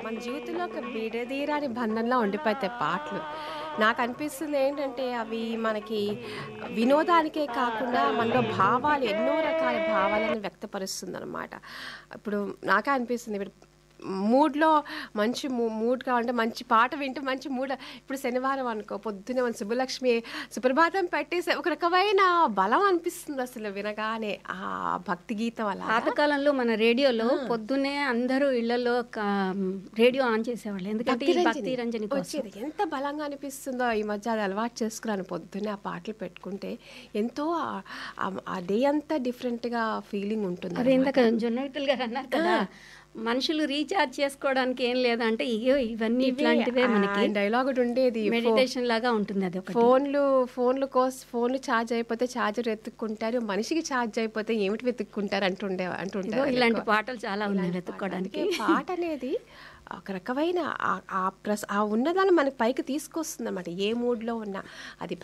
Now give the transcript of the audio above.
మన జీవితంలో ఒక విడదీరాని బంధంలా ఉండిపోతాయి పాటలు నాకు అనిపిస్తుంది ఏంటంటే అవి మనకి వినోదానికే కాకుండా మనలో భావాలు ఎన్నో రకాల భావాలను వ్యక్తపరుస్తుంది అనమాట ఇప్పుడు నాకే అనిపిస్తుంది ఇప్పుడు మూడ్లో మంచి మూ- మూడ్ కావాలంటే మంచి పాట వింటూ మంచి మూడ్ ఇప్పుడు శనివారం అనుకో పొద్దున్నే మన సుబ్బలక్ష్మి సుప్రభాతం పెట్టేసి ఒక రకమైన బలం అనిపిస్తుంది అసలు వినగానే ఆ భక్తి గీతం అలా పాతకాలంలో మన రేడియోలో పొద్దున్నే అందరూ ఇళ్లలో రేడియో ఆన్ చేసేవాళ్ళు ఎందుకంటే ఈ భక్తి రంజని కోసం వచ్చేది ఎంత బలంగా అనిపిస్తుందో ఈ మధ్య అది అలవాటు చేసుకున్నాను పొద్దున్నే ఆ పాటలు పెట్టుకుంటే ఎంతో ఆ- ఆ- ఆ డే అంతా డిఫరెంట్గా ఫీలింగ్ ఉంటుంది అదే ఇందాక జొన్నవితులు గారు అన్నారు కదా మనుషులు రీఛార్జ్ చేసుకోవడానికి ఏం లేదంటే ఇగో ఇవన్నీ ఇట్లాంటివే మనకి డైలాగ్ ఒకటి ఉండేది మెడిటేషన్ లాగా ఉంటుంది అది ఒకటి ఫోన్లు ఫోన్లు కోస్ ఫోన్లు ఛార్జ్ అయిపోతే ఛార్జర్ వెతుక్కుంటారు మనిషికి ఛార్జ్ అయిపోతే ఏమిటి వెతుక్కుంటారు అంటుండే ఇగో అంటుంటారు ఇలాంటి పాటలు చాలా ఉన్నాయి వెతుక్కోవడానికి అందుకే పాట అనేది ఒక రకమైన ఆ- ఆ ప్రస్ ఆ ఉన్నదాన్ని మనకి పైకి తీసుకొస్తుంది అనమాట ఏ మూడ్లో ఉన్నా అది